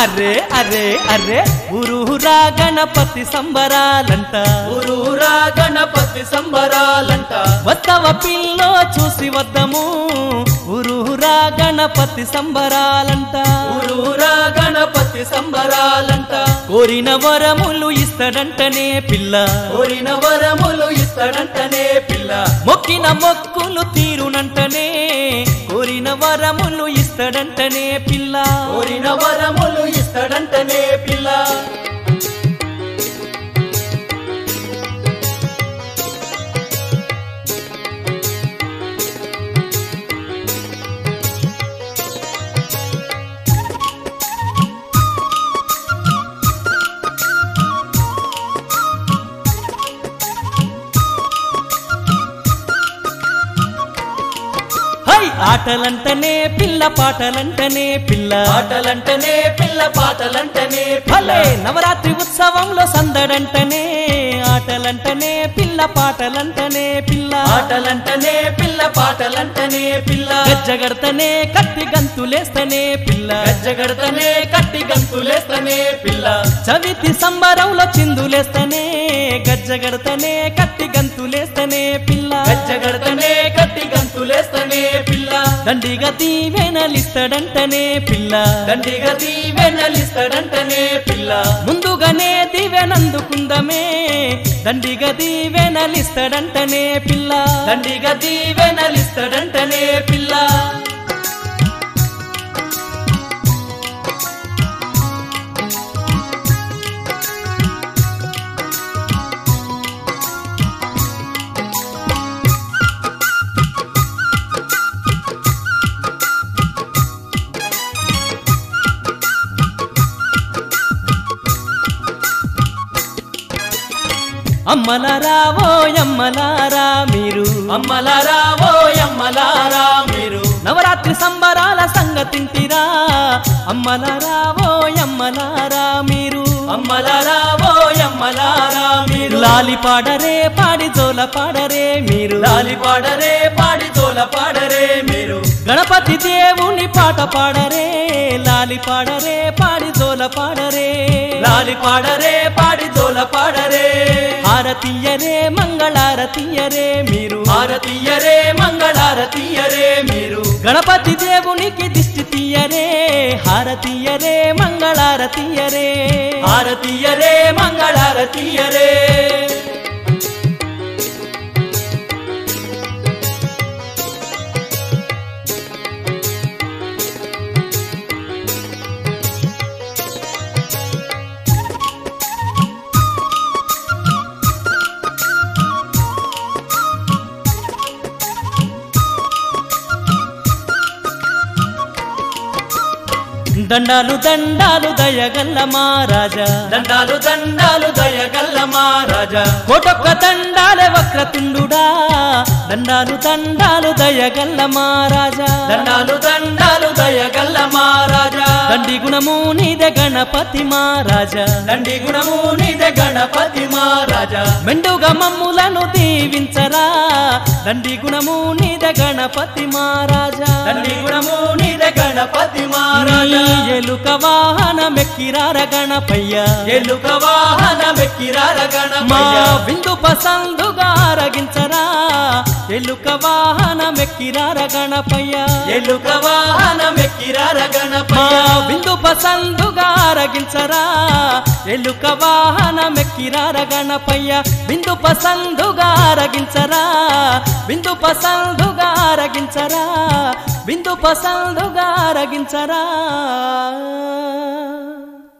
అరే అరే అరే ఊరూరా గణపతి సంబరాలంట ఊరూరా గణపతి సంబరాలంట వద్దవ పిల్లో చూసి వద్దము ఊరూరా గణపతి సంబరాలంట ఊరూరా గణపతి సంబరాలంట కోరిన వరములు ఇస్తాడంటనే పిల్ల కోరిన వరములు ఇస్తాడంటనే పిల్ల మొక్కిన మొక్కులు తీరునంటనే కోరిన వరములు ఇస్తాడంటనే పిల్ల కోరిన వరములు ఇస్తాడంటనే పిల్ల హై ఆటలంటనే పిల్ల పాటలంటనే పిల్ల పాటలంటనే పిల్ల పాటలంటనే భలే పిల్ల నవరాత్రి ఉత్సవంలో సందడంటనే ఆటలంటనే పిల్ల పాటలంటనే పిల్ల పాటలంటనే పిల్ల పాటలంటనే పిల్ల గజ్జగడతనే కత్తి గంతులేస్తనే పిల్ల గజ్జగడతనే కట్టి గంతులేస్తనే పిల్ల చవితి సంబరంలో చిందులేస్తనే గజ్జగడతనే కత్తి గంతులేస్తనే పిల్ల గజ్జగడతనే కట్టి గంతులేస్తనే పిల్ల దండిగా దీవెనలిస్తాడంటనే పిల్ల దండిగా దీవెనలిస్తాడంటనే పిల్ల ముందుగానే దీవెనందుకుందమే దండిగా దీవెనలిస్తాడంటనే పిల్ల దండిగా దీవెనలిస్తాడంటనే పిల్ల అమ్మలారా ఓ అమ్మలారా మీరు అమ్మలారా ఓ అమ్మలారా మీరు నవరాత్రి సంబరాల సంగతింటిరా అమ్మలారా ఓ అమ్మలారా మీరు అమ్మలారా ఓ అమ్మలారా మీరు లాలి పాడరే పాడి జోల పాడరే మీరు లాలి పాడరే పాడి తోల పాడరే మీరు గణపతి దేవుని పాట పాడరే లాలి పాడరే పాడి జోల పాడరే లాలి పాడరే పాడి తోల పాడరే హారతీయరే మంగళారతీయరే మీరు భారతీయరే మంగళారతీయరే మీరు గణపతి దేవునికి దిష్టి తీయరే హారతీయరే మంగళారతీయరే భారతీయరే మంగళారతీయరే దండాలు దండాలు దయగల్ల మహారాజా దండాలు దండాలు దయగల్ల మహారాజా కోటొక్క దండాలే వక్రతుండుడా దండాలు దండాలు దయగల్ల మహారాజా దండాలు దండాలు దయగల్ల మహారాజా దండి గుణము నీదే గణపతి మహారాజా దండి గుణము నిద గణపతి మహారాజా మెండుగా మమ్ములను దీవించరా దండి గుణము నీదే గణపతి మహారాజా దండి గుణము నిద గణపతి మహారాజా నీ ఎలుక వాహనమెక్కిరార గణపయ్య ఎలుక వాహనమెక్కిరార మా గణపయ్య విందు పసందుగా ఆరగించరా ఎలుక వాహనమెక్కిరార గణపయ్య ఎలుక వాహనమెక్కిరార మా గణపయ్య విందు పసందుగా ఆరగించరా ఎలుక వాహనమెక్కిరార గణపయ్య విందు పసందుగా ఆరగించరా విందు పసందుగా ఆరగించరా విందు పసందుగా ఆరగించరా